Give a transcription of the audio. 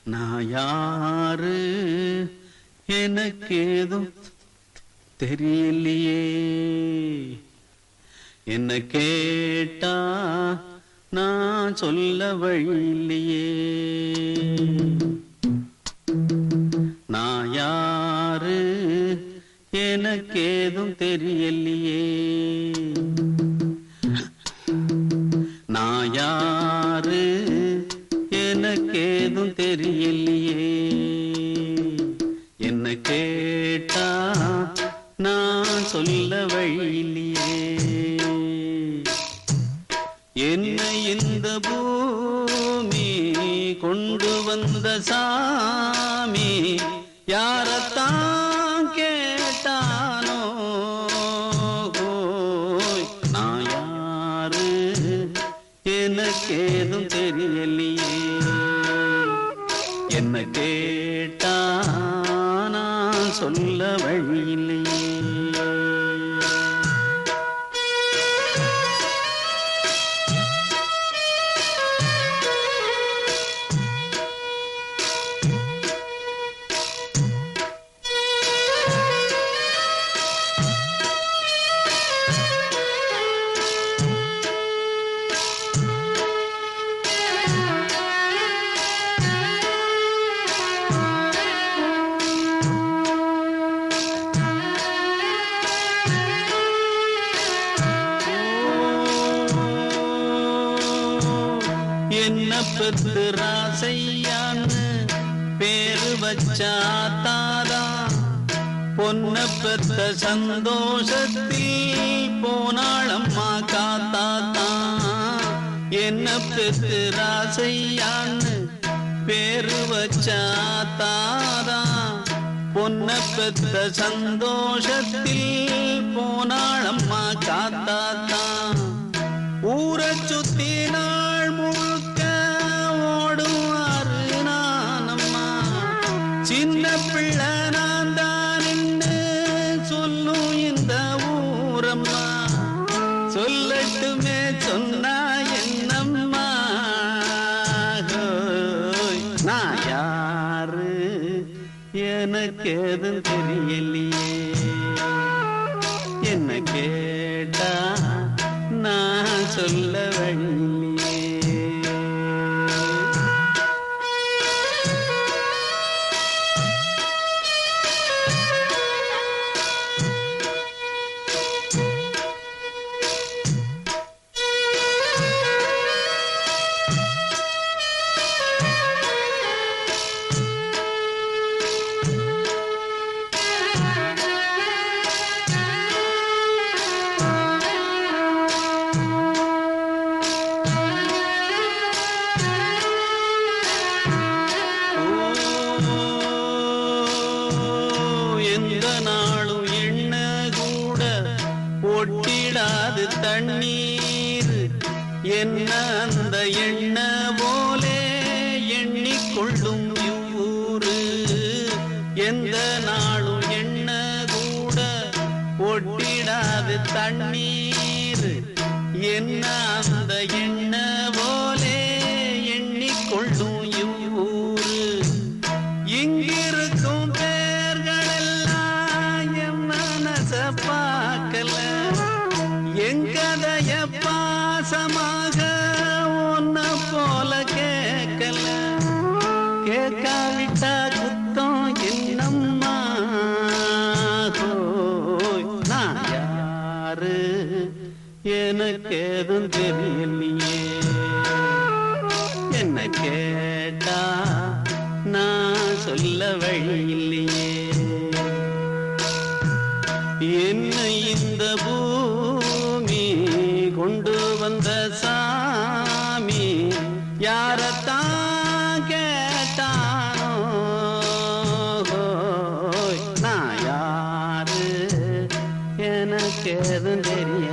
நான் யாரு எனக்கேதும் தெரியலையே என்ன கேட்டா நான் சொல்ல வழியில்லையே நான் யாரு எனக்கேதும் தெரியலையே நான் யாரு எனக்கேதும் தெரியலையே என்ன கேட்டா நான் சொல்ல வழியில்லையே என்னை இந்த பூமி கொண்டு வந்த சாமி யாரத்தான் கேட்டானோ ஓய், நான் யாரு எனக்கேதும் தெரியலையே என்ன கேட்டா நான் சொல்ல வழியில்லையே என்ன பெத்து ராசையான்னு பேரு வச்சா தாதா பொன்ன பெத்த சந்தோஷத்தில் போனாளம்மா காத்தாத்தா என்ன பெத்து ராசையான்னு பேரு வச்சா தாதா பொன்ன பெத்த சந்தோஷத்தில் போனாளம்மா காத்தாத்தா ஊரை சுத்தி நாள் முழுக்க ஓடுவாரு நானம்மா சின்ன பிள்ளை நான் தான் நின்னு சொல்லும் இந்த ஊரம்மா சொல்லட்டுமே சொன்னா என்னம்மா ஹோய், நான் யாரு எனக்கு எதுவும் தெரியலையே என்ன கேட்டா நான் சொல்ல வழியில்லையே எந்த நாளும் எண்ண கூட ஒட்டிடாது தண்ணீர் என்ன அந்த எண்ண போலே எண்ணிக்கொள்ளும் இவ்வூரு எந்த நாளும் எண்ண கூட ஒட்டிடாது தண்ணீர் என்ன அந்த எண்ண போலே எண்ணிக்கொள்ளும் இவ்வூரு இங்கிருக்கும் பேர்கள் எல்லாம் என் மனச பார்க்கல எங்கதைய பாசமாக உன்ன போல கேட்கல கேட்காவிட்டா குத்தம் என்னம்மா ஹோய், நான் யாரு எனக்கு எதுவும் தெரியலையே என்ன கேட்டா நான் சொல்ல வழியில்லையே என்னை இந்த பூமி கொண்டு வந்த சாமி யாரத்தான் கேட்டானோ ஹோய், நான் யாரு எனக்கு எதுவும் தெரிய